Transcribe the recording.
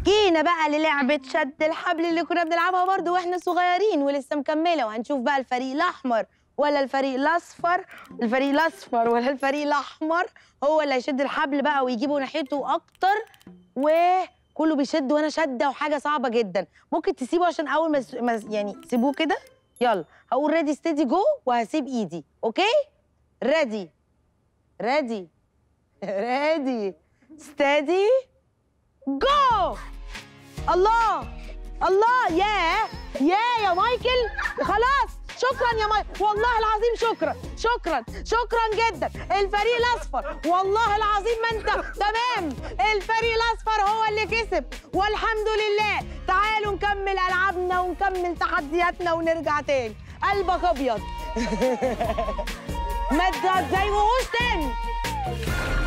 جينا بقى للعبة شد الحبل اللي كنا بنلعبها برضو واحنا صغيرين ولسه مكملة وهنشوف بقى الفريق الأحمر ولا الفريق الأصفر الفريق الأصفر ولا الفريق الأحمر هو اللي هيشد الحبل بقى ويجيبه ناحيته أكتر وكله بيشد وأنا شادة وحاجة صعبة جدا ممكن تسيبه عشان أول ما س- ما س- يعني سيبوه كده يلا هقول ريدي ستيدي جو وهسيب إيدي أوكي ريدي ريدي ريدي ستيدي جو الله الله ياه ياه يا مايكل خلاص شكرا يا مايكل والله العظيم شكرا شكرا شكرا جدا الفريق الاصفر والله العظيم ما انت تمام الفريق الاصفر هو اللي كسب والحمد لله تعالوا نكمل العابنا ونكمل تحدياتنا ونرجع تاني قلبك ابيض ما تضايقوهوش تاني